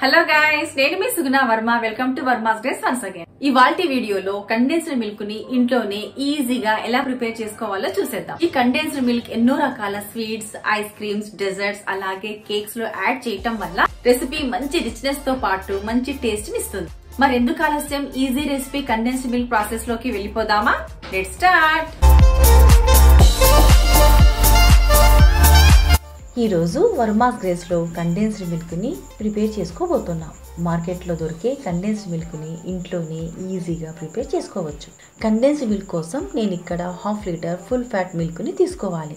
hello guys నేను మీ Suguna Varma welcome to Varma's dress once again ఇవాల్టి వీడియోలో కండెన్స్డ్ మిల్క్ ని ఇంట్లోనే ఈజీగా ఎలా ప్రిపేర్ చేసుకోవాలో చూసేద్దాం ఈ కండెన్స్డ్ మిల్క్ ఎన్నో రకాల స్వీట్స్ ఐస్ క్రీమ్స్ డెజర్ట్స్ అలాగే కేక్స్ లో యాడ్ చేయటం వల్ల రెసిపీ మంచి రిచ్నెస్ తో పాటు మంచి టేస్ట్ ని ఇస్తుంది మరి ఎందుకు ఆలస్యం easy recipe condensed milk process లోకి వెళ్ళిపోదామా లెట్ స్టార్ట్ ఈరోజు వర్మాస్ గ్రేస్లో కండెన్స్డ్ మిల్క్ని ప్రిపేర్ చేసుకోబోతున్నాం మార్కెట్లో దొరికే కండెన్స్డ్ మిల్క్ని ఇంట్లోనే ఈజీగా ప్రిపేర్ చేసుకోవచ్చు కండెన్స్డ్ మిల్క్ కోసం నేను ఇక్కడ హాఫ్ లీటర్ ఫుల్ ఫ్యాట్ మిల్క్ని తీసుకోవాలి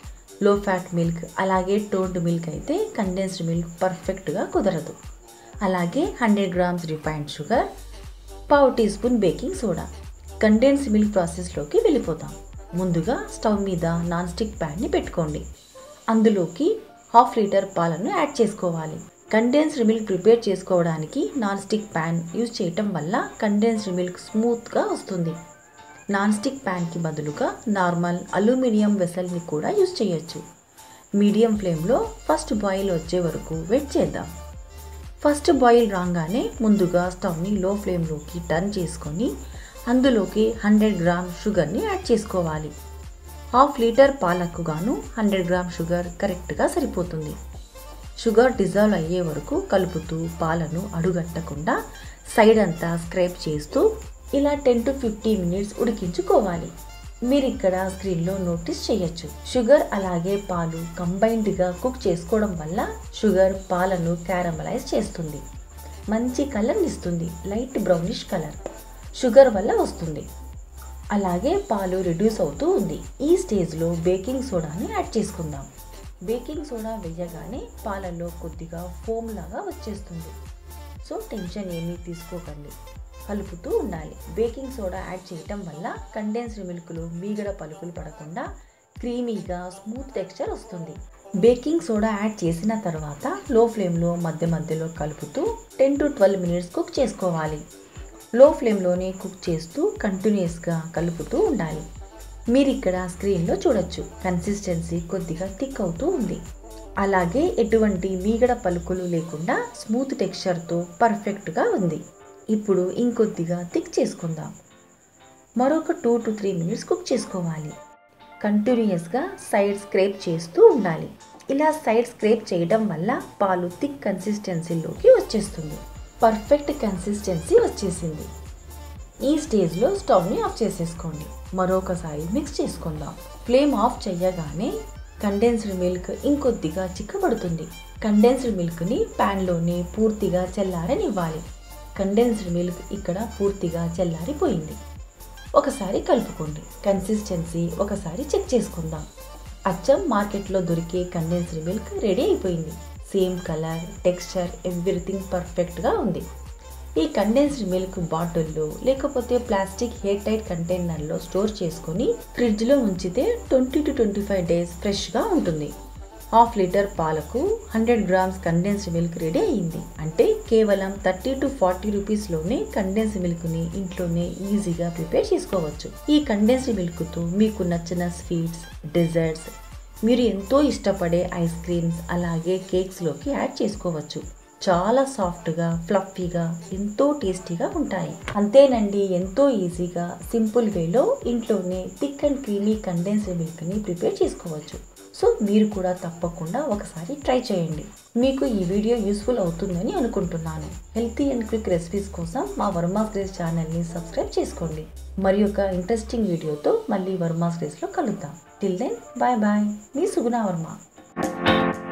లో ఫ్యాట్ మిల్క్ అలాగే టోన్డ్ మిల్క్ అయితే కండెన్స్డ్ మిల్క్ పర్ఫెక్ట్గా కుదరదు అలాగే హండ్రెడ్ గ్రామ్స్ రిఫైన్డ్ షుగర్ పావు teaspoon baking soda condensed milk ప్రాసెస్లోకి వెళ్ళిపోతాం ముందుగా స్టవ్ మీద నాన్ స్టిక్ ప్యాన్ని పెట్టుకోండి అందులోకి హాఫ్ లీటర్ పాలను యాడ్ చేసుకోవాలి కండెన్స్డ్ మిల్క్ ప్రిపేర్ చేసుకోవడానికి నాన్ స్టిక్ ప్యాన్ యూజ్ చేయటం వల్ల కండెన్స్డ్ మిల్క్ స్మూత్గా వస్తుంది నాన్ స్టిక్ ప్యాన్కి బదులుగా నార్మల్ అల్యూమినియం వెసల్ని కూడా యూజ్ చేయొచ్చు మీడియం ఫ్లేమ్లో ఫస్ట్ బాయిల్ వచ్చే వరకు వెయిట్ చేద్దాం ఫస్ట్ బాయిల్ రాగానే ముందుగా స్టవ్ని లో ఫ్లేమ్లోకి టర్న్ చేసుకొని అందులోకి హండ్రెడ్ గ్రామ్ షుగర్ని యాడ్ చేసుకోవాలి హాఫ్ లీటర్ పాలకు గాను హండ్రెడ్ గ్రామ్ షుగర్ కరెక్ట్గా సరిపోతుంది షుగర్ డిజాల్వ్ అయ్యే వరకు కలుపుతూ పాలను అడుగట్టకుండా సైడ్ అంతా స్క్రైబ్ చేస్తూ ఇలా టెన్ టు ఫిఫ్టీ మినిట్స్ ఉడికించుకోవాలి మీరు ఇక్కడ స్క్రీన్లో నోటీస్ చేయొచ్చు షుగర్ అలాగే పాలు కంబైన్డ్గా కుక్ చేసుకోవడం వల్ల షుగర్ పాలను క్యారమలైజ్ చేస్తుంది మంచి కలర్ ఇస్తుంది లైట్ బ్రౌనిష్ కలర్ షుగర్ వల్ల వస్తుంది అలాగే పాలు రిడ్యూస్ అవుతూ ఉంది ఈ స్టేజ్లో బేకింగ్ సోడాని యాడ్ చేసుకుందాం బేకింగ్ సోడా వేయగానే పాలల్లో కొద్దిగా ఫోమ్ లాగా వచ్చేస్తుంది సో టెన్షన్ ఏమీ తీసుకోకండి కలుపుతూ ఉండాలి బేకింగ్ సోడా యాడ్ చేయటం వల్ల కండెన్స్డ్ మిల్క్లో మీగడ పలుకులు పడకుండా క్రీమీగా స్మూత్ టెక్స్చర్ వస్తుంది బేకింగ్ సోడా యాడ్ చేసిన తర్వాత లో ఫ్లేమ్లో మధ్య మధ్యలో కలుపుతూ ten to twelve minutes cook చేసుకోవాలి లో ఫ్లేమ్లోనే కుక్ చేస్తూ కంటిన్యూస్గా కలుపుతూ ఉండాలి మీరు ఇక్కడ స్క్రీన్లో చూడొచ్చు కన్సిస్టెన్సీ కొద్దిగా థిక్ అవుతూ ఉంది అలాగే ఎటువంటి మీగడ పలుకులు లేకుండా స్మూత్ టెక్స్చర్తో పర్ఫెక్ట్గా ఉంది ఇప్పుడు ఇంకొద్దిగా థిక్ చేసుకుందాం మరొక two to three minutes cook చేసుకోవాలి కంటిన్యూస్గా సైడ్ స్క్రేప్ చేస్తూ ఉండాలి ఇలా సైడ్ స్క్రేప్ చేయడం వల్ల పాలు థిక్ కన్సిస్టెన్సీలోకి వచ్చేస్తుంది పర్ఫెక్ట్ కన్సిస్టెన్సీ వచ్చేసింది ఈ స్టేజ్లో స్టవ్ని ఆఫ్ చేసేసుకోండి మరొకసారి మిక్స్ చేసుకుందాం ఫ్లేమ్ ఆఫ్ చేయగానే కండెన్స్డ్ మిల్క్ ఇంకొద్దిగా చిక్కబడుతుంది కండెన్స్డ్ మిల్క్ని ప్యాన్లోనే పూర్తిగా చల్లారనివ్వాలి కండెన్స్డ్ మిల్క్ ఇక్కడ పూర్తిగా చల్లారిపోయింది ఒకసారి కలుపుకోండి కన్సిస్టెన్సీ ఒకసారి చెక్ చేసుకుందాం అచ్చం మార్కెట్లో దొరికే కండెన్స్డ్ మిల్క్ రెడీ అయిపోయింది సేమ్ కలర్ టెక్స్చర్ ఎవ్రీథింగ్ పర్ఫెక్ట్గా ఉంది ఈ కండెన్స్డ్ మిల్క్ బాటిల్లో లేకపోతే ప్లాస్టిక్ హెయిర్ టైట్ కంటైనర్లో స్టోర్ చేసుకొని ఫ్రిడ్జ్లో ఉంచితే twenty to twenty five days ఫ్రెష్గా ఉంటుంది హాఫ్ లీటర్ పాలకు hundred grams condensed milk ready అయ్యింది అంటే కేవలం థర్టీ టు ఫార్టీ రూపీస్లోనే కండెన్స్డ్ మిల్క్ని ఇంట్లోనే ఈజీగా ప్రిపేర్ చేసుకోవచ్చు ఈ కండెన్స్డ్ మిల్క్తో మీకు నచ్చిన స్వీట్స్ డెజర్ట్స్ మీరు ఎంతో ఇష్టపడే ఐస్ క్రీమ్స్ అలాగే కేక్స్లోకి యాడ్ చేసుకోవచ్చు చాలా సాఫ్ట్గా ఫ్లఫీగా ఎంతో టేస్టీగా ఉంటాయి అంతేనండి ఎంతో ఈజీగా సింపుల్ వేలో ఇంట్లోనే థిక్ అండ్ క్రీమీ కండెన్స్డ్ మిల్క్ని ప్రిపేర్ చేసుకోవచ్చు సో మీరు కూడా తప్పకుండా ఒకసారి ట్రై చేయండి మీకు ఈ వీడియో యూస్ఫుల్ అవుతుందని అనుకుంటున్నాను హెల్తీ అండ్ క్విక్ రెసిపీస్ కోసం మా వర్మాస్ గ్రేస్ ఛానల్ని సబ్స్క్రైబ్ చేసుకోండి మరి ఒక ఇంట్రెస్టింగ్ వీడియోతో మళ్ళీ వర్మాస్ గ్రేస్లో కలుద్దాం టిల్ దెన్ బాయ్ బాయ్ మీ సుగుణ వర్మ